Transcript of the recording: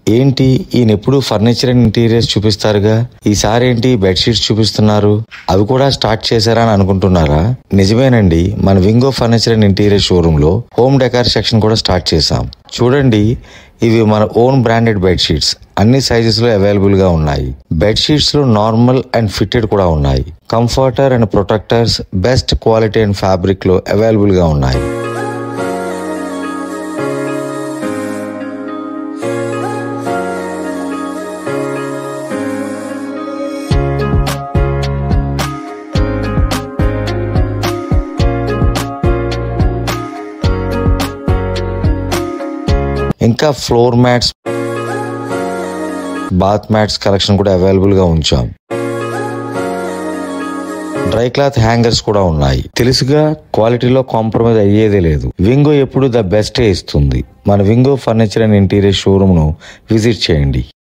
ఏంటి ఈయన ఎప్పుడు ఫర్నిచర్ అండ్ ఇంటీరియర్స్ చూపిస్తారుగా ఈసారి ఏంటి బెడ్షీట్స్ చూపిస్తున్నారు అవి కూడా స్టార్ట్ చేశారా అని అనుకుంటున్నారా నిజమేనండి మన Vingo furniture and interior showroom లో హోమ్ డెకార్ సెక్షన్ కూడా స్టార్ట్ చేశాం చూడండి ఇవి మన ఓన్ బ్రాండెడ్ బెడ్షీట్స్ అన్ని సైజెస్ లో అవైలబుల్ గా ఉన్నాయి బెడ్షీట్స్ లో నార్మల్ అండ్ ఫిట్టెడ్ కూడా ఉన్నాయి comforter and protectors best quality and fabric లో అవైలబుల్ గా ఉన్నాయి ఇంకా floor mats bath mats collection కూడా అవైలబుల్ గా ఉంచాం డ్రై క్లాత్ హ్యాంగర్స్ కూడా ఉన్నాయి తెలుసుగా క్వాలిటీలో కాంప్రమైజ్ అయ్యేదే లేదు వింగో ఎప్పుడు ద బెస్టే ఇస్తుంది మన Vingo furniture and interior showroom ను విజిట్ చేయండి